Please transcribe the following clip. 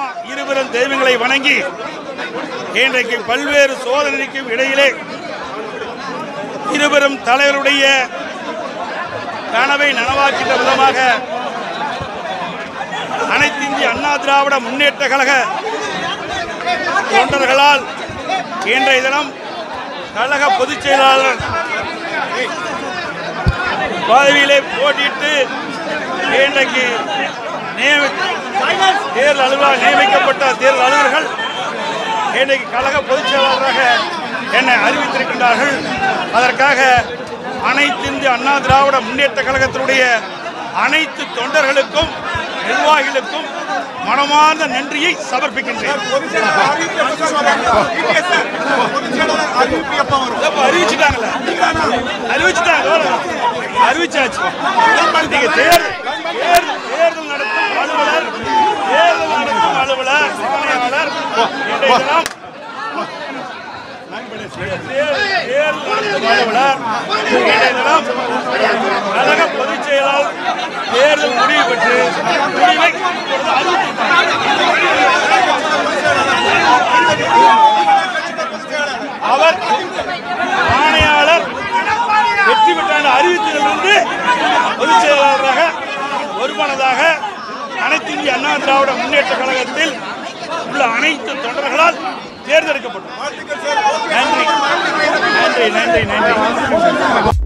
இருவரும் தெய்வங்களை வணங்கி இன்றைக்கு பல்வேறு சோதனைக்கும் இடையிலே இருவரும் தலைவருடைய கனவை நனவாக்கின்ற விதமாக அனைத்து இந்திய அண்ணா திராவிட முன்னேற்ற கழக தொண்டர்களால் இன்றைய தினம் கழக பொதுச் செயலாளர் பதவியிலே போட்டியிட்டு இன்றைக்கு நியமி தேர்தல் அலுவலர் நியமிக்கப்பட்ட தேர்தல் அலுவலர்கள் இன்றைக்கு கழக பொதுச் செயலாளராக என்னை அறிவித்திருக்கின்றார்கள் அதற்காக அனைத்து இந்திய அண்ணா திராவிட முன்னேற்ற கழகத்தினுடைய அனைத்து தொண்டர்களுக்கும் நிர்வாகிகளுக்கும் மனமார்ந்த நன்றியை சமர்ப்பிக்கின்றேன் இதப்ப அறிவிச்சுட்டாங்களே அறிவிச்சுட்டாங்க அறிவிச்சாச்சு நீங்க தேர்தல் தேர்தல் தேர்தல் நடத்தும் அலுவலர் தேர்தல் நடத்தும் அலுவலர் ஆணையாளர் இன்றைய தினம் தேர்தல் தேர்தல் நடத்தும் அலுவலர் இன்றைய தினம் கழக பொதுச் செயலாளர் தேர்தல் முடிவு பெற்று முடிவை இப்பொழுது அறிவித்திருக்கிறார். அவர் ஆணையாளர் வெற்றி பெற்ற அறிவித்ததிலிருந்து பொதுச் செயலாளராக ஒருமனதாக அனைத்து இந்திய அண்ணா திராவிட முன்னேற்ற கழகத்தில் உள்ள அனைத்து தொண்டர்களால் தேர்ந்தெடுக்கப்பட்டது நன்றி நன்றி நன்றி நன்றி